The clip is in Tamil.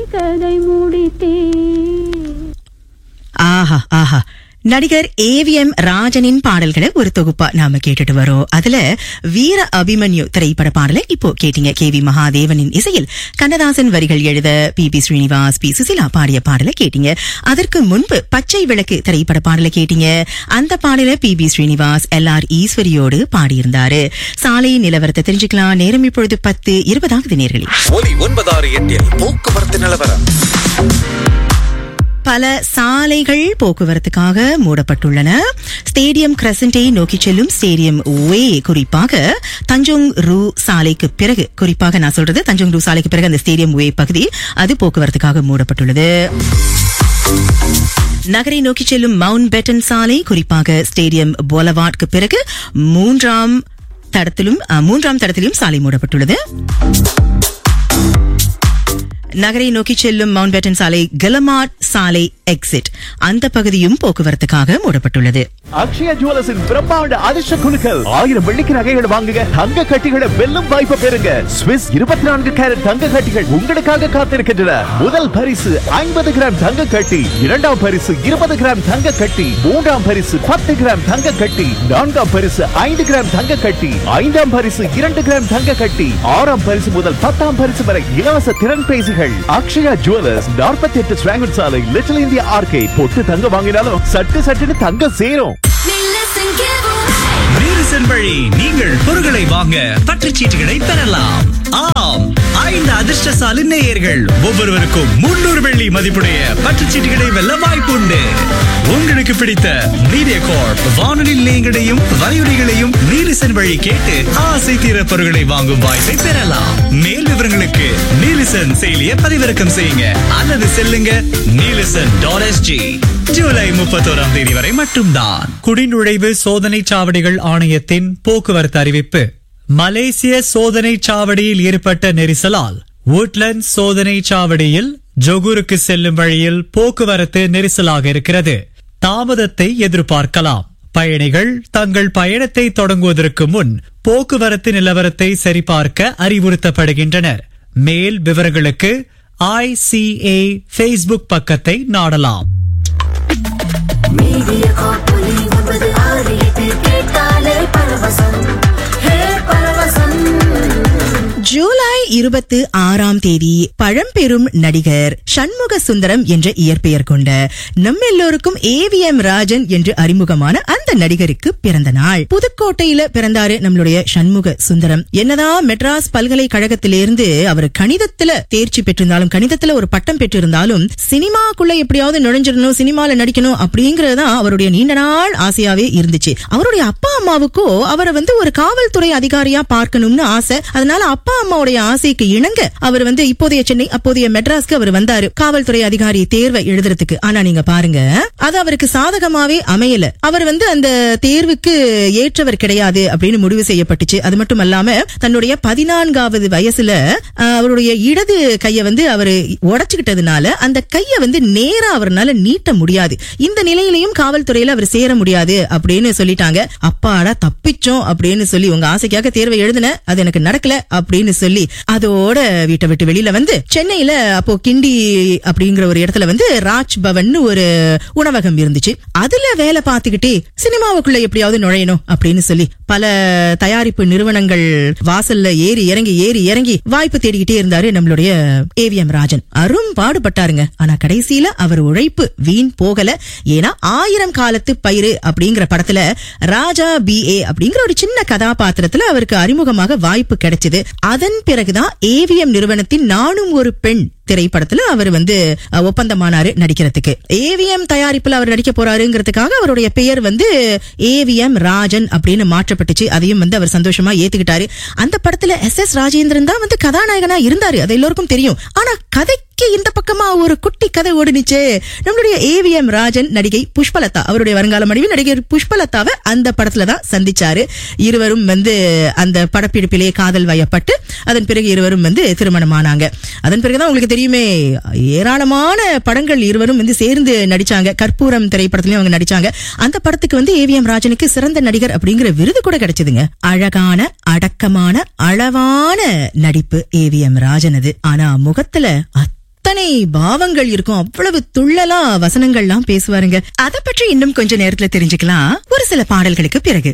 கதை முடித்தேன் ஆஹா ஆஹா நடிகர் ஏவிஎம் ராஜனின் பாடல்களை ஒரு தொகுப்பா நாம கேட்டுட்டு வரோம் அதுல வீர அபிமன்யு திரைப்பட பாடலை இப்போ கேட்டீங்க கே வி மகாதேவனின் இசையில் கண்ணதாசன் வரிகள் எழுத P B Srinivas P Susheela பாடிய பாடலை கேட்டீங்க அதற்கு முன்பு பச்சை விளக்கு திரைப்பட பாடலை கேட்டீங்க அந்த பாடலை P B Srinivas L R ஈஸ்வரியோடு பாடியிருந்தாரு சாலை நிலவரத்தை தெரிஞ்சுக்கலாம் நேரம் இப்பொழுது பத்து இருபதாவது நேர்களே ஒலி ஒன்பதாறு எட்டில் போக்குவரத்து நிலவரம் பல சாலைகள் போக்குவரத்துக்காக மூடப்பட்டுள்ளன ஸ்டேடியம் கிரசண்டை நோக்கி செல்லும் ஸ்டேடியம் வே குறிப்பாக தஞ்சோங் ரூ சாலைக்கு பிறகு குறிப்பாக நான் சொல்றது தஞ்சோங் ரூ சாலைக்கு பிறகு அந்த ஸ்டேடியம் வே பகுதி அது போக்குவரத்துக்காக மூடப்பட்டுள்ளது நகரை நோக்கி செல்லும் மவுண்ட் பெட்டன் சாலை குறிப்பாக ஸ்டேடியம் போலவாட்க்கு பிறகு மூன்றாம் தடத்திலும் அஹ், மூன்றாம் தடத்திலும் சாலை மூடப்பட்டுள்ளது நகரை நோக்கி செல்லும் மவுண்ட் பேட்டன் சாலை கலமாட் சாலை எக்ஸிட் அந்த பகுதியும் போக்குவரத்துக்காக மூடப்பட்டுள்ளது அக்ஷயா ஜுவல்லர்ஸின் பிரம்மாண்ட அதிர்ஷ்ட குழுக்கள் ஆயிரம் வெள்ளிக்கு நகைகளை வாங்குங்க தங்க கட்டிகளை வெல்லும் வாய்ப்பை பெறுங்க ஸ்விஸ் இருபத்தி நான்கு கேரட் தங்க கட்டிகள் உங்களுக்காக காத்திருக்கின்றன முதல் பரிசு ஐம்பது கிராம் தங்க கட்டி இரண்டாம் பரிசு இருபது கிராம் தங்க கட்டி மூன்றாம் பரிசு பத்து கிராம் தங்க கட்டி நான்காம் பரிசு ஐந்து கிராம் தங்க கட்டி ஐந்தாம் பரிசு இரண்டு கிராம் தங்க கட்டி ஆறாம் பரிசு முதல் பத்தாம் பரிசு வரை இலவச திறன் பேசிகள் அக்ஷயா ஜுவல்லர்ஸ் நாற்பத்தி எட்டு ஸ்வாங்கட் சாலை லிட்டில் இந்தியா ஆர்கே பொட்டு தங்க வாங்கினாலும் சட்டு சட்டுன்னு தங்க சேரும் நீரிசன் வழி நீங்கள் பொருட்களை வாங்க பற்றுச்சீட்டுகளை பெறலாம் ஆம் ஐந்து அதிர்ஷ்டசாலி நேயர்கள் ஒவ்வொருவருக்கும் முன்னூறு வெள்ளி மதிப்புடைய பற்றுச்சீட்டுகளை வெல்ல வாய்ப்புண்டு உங்களுக்கு பிடித்த மீடியா கார்ப் வானொலி நிலையங்களையும் வரையுறைகளையும் நீலிசன் வழி கேட்டு ஆசை தீர பொருட்களை வாங்கும் வாய்ப்பை பெறலாம் மேல் விவரங்களுக்கு நீலிசன் செயலியை பதிவிறக்கம் செய்யுங்க அல்லது செல்லுங்க நீலிசன் டாட் எஸ்ஜி ஜூலை முப்பத்தோராம் தேதி வரை மட்டும்தான் குடிநுழைவு சோதனை சாவடிகள் ஆணையத்தின் போக்குவரத்து அறிவிப்பு மலேசிய சோதனை சாவடியில் ஏற்பட்ட நெரிசலால் woodlands சோதனை சாவடியில் ஜொகூருக்கு செல்லும் வழியில் போக்குவரத்து நெரிசலாக இருக்கிறது தாமதத்தை எதிர்பார்க்கலாம் பயணிகள் தங்கள் பயணத்தை தொடங்குவதற்கு முன் போக்குவரத்து நிலவரத்தை சரிபார்க்க அறிவுறுத்தப்படுகின்றனர் மேல் விவரங்களுக்கு ஐசிஏ ஃபேஸ்புக் பக்கத்தை நாடலாம் மீடியா காப்பொலி ஒன்பது ஆறு எட்டு கேட்டாலே பரவசம் ஹே பரவசம் ஜூலை இருபத்து ஆறாம் தேதி பழம்பெரும் நடிகர் சண்முக சுந்தரம் என்ற இயற்பெயர் கொண்ட நம் எல்லோருக்கும் ஏவிஎம் ராஜன் என்று அறிமுகமான அந்த நடிகருக்கு பிறந்த நாள் புதுக்கோட்டையில பிறந்தாரு நம்மளுடைய சண்முக சுந்தரம் என்னதான் மெட்ராஸ் பல்கலைக்கழகத்திலிருந்து அவர் கணிதத்துல தேர்ச்சி பெற்றிருந்தாலும் கணிதத்துல ஒரு பட்டம் பெற்றிருந்தாலும் சினிமாக்குள்ள எப்படியாவது நுழைஞ்சிடணும் சினிமால நடிக்கணும் அப்படிங்கறதுதான் அவருடைய நீண்ட நாள் ஆசையாவே இருந்துச்சு அவருடைய அப்பா அம்மாவுக்கோ அவரை வந்து ஒரு காவல்துறை அதிகாரியா பார்க்கணும்னு ஆசை அதனால அப்பா அம்மாவுடைய ஆசைக்கு இணங்க அவர் வந்து இப்போதைய சென்னை அப்போதைய மெட்ராஸ்க்கு அவர் வந்தாரு காவல்துறை அதிகாரி தேர்வை எழுதுறதுக்கு ஆனா நீங்க பாருங்க அது அவருக்கு சாதகமாவே அமையல அவர் வந்து அந்த தேர்வுக்கு ஏற்றவர் கிடையாது அப்படின்னு முடிவு செய்யப்பட்டுச்சு அது மட்டும் அல்லாம தன்னுடைய பதினான்காவது வயசுல அஹ், அவருடைய இடது கைய வந்து அவர் உடைச்சுக்கிட்டதுனால அந்த கைய வந்து நேரா அவர்னால நீட்ட முடியாது இந்த நிலையிலையும் காவல்துறையில அவர் சேர முடியாது அப்படின்னு சொல்லிட்டாங்க அப்பாடா தப்பிச்சோம் அப்படின்னு சொல்லி உங்க ஆசைக்காக தேர்வை எழுதின அது எனக்கு நடக்கல அப்படின்னு சொல்லி அதோட வீட்டை விட்டு வெளியில வந்து சென்னையில அப்போ கிண்டி அப்படிங்கிற ஒரு இடத்துல வந்து ராஜ் பவன் ஒரு உணவகம் இருந்துச்சு அதுல வேலை பார்த்துக்கிட்டே சினிமாவுக்குள்ள எப்படியாவது நுழையணும் அப்படின்னு சொல்லி பல தயாரிப்பு நிறுவனங்கள் வாசல்ல ஏறி இறங்கி ஏறி இறங்கி வாய்ப்பு தேடிக்கிட்டே இருந்தாரு நம்மளுடைய ஏவிஎம் ராஜன் அரும் பாடுபட்டாருங்க ஆனா கடைசியில அவர் உழைப்பு வீண் போகல ஏன்னா ஆயிரம் காலத்து பயிறு அப்படிங்கிற படத்துல ராஜா பி ஏ அப்படிங்கிற ஒரு சின்ன கதாபாத்திரத்துல அவருக்கு அறிமுகமாக வாய்ப்பு கிடைச்சது அதன் பிறகுதான் ஏவிஎம் நிறுவனத்தின் நானும் ஒரு பெண் திரைப்படத்துல அவர் வந்து அஹ், ஒப்பந்தமானாரு நடிக்கிறதுக்கு ஏவிஎம் தயாரிப்புல அவர் நடிக்க போறாருங்கிறதுக்காக அவருடைய பெயர் வந்து ஏவிஎம் ராஜன் அப்படின்னு மாற்றப்பட்டுச்சு அதையும் வந்து அவர் சந்தோஷமா ஏத்துக்கிட்டாரு அந்த படத்துல எஸ் எஸ் ராஜேந்திரன் தான் வந்து கதாநாயகனா இருந்தாரு அது எல்லோருக்கும் தெரியும் ஆனா கதைக்கு இந்த பக்கமா ஒரு குட்டி கதை ஓடுனுச்சு நம்மளுடைய ஏவிஎம் ராஜன் நடிகை புஷ்பலதா அவருடைய வருங்கால மனைவி நடிகர் புஷ்பலதாவை அந்த படத்துல தான் சந்திச்சாரு இருவரும் வந்து அந்த படப்பிடிப்பிலே காதல் வயப்பட்டு அதன் பிறகு இருவரும் வந்து திருமணமானாங்க அதன் பிறகுதான் உங்களுக்கு தெரியுமே ஏராளமான படங்கள் இருவரும் வந்து சேர்ந்து நடிச்சாங்க கற்பூரம் திரைப்படத்திலயும் அவங்க நடிச்சாங்க அந்த படத்துக்கு வந்து ஏவிஎம் ராஜனுக்கு சிறந்த நடிகர் அப்படிங்கிற விருது கூட கிடைச்சதுங்க அழகான அடக்கமான அளவான நடிப்பு ஏவிஎம் ராஜனது ஆனா முகத்துல அத்தனை பாவங்கள் இருக்கும் அவ்வளவு துள்ளலா வசனங்கள்லாம் பேசுவாருங்க அத பற்றி இன்னும் கொஞ்ச நேரத்துல தெரிஞ்சுக்கலாம் ஒரு சில பாடல்களுக்கு பிறகு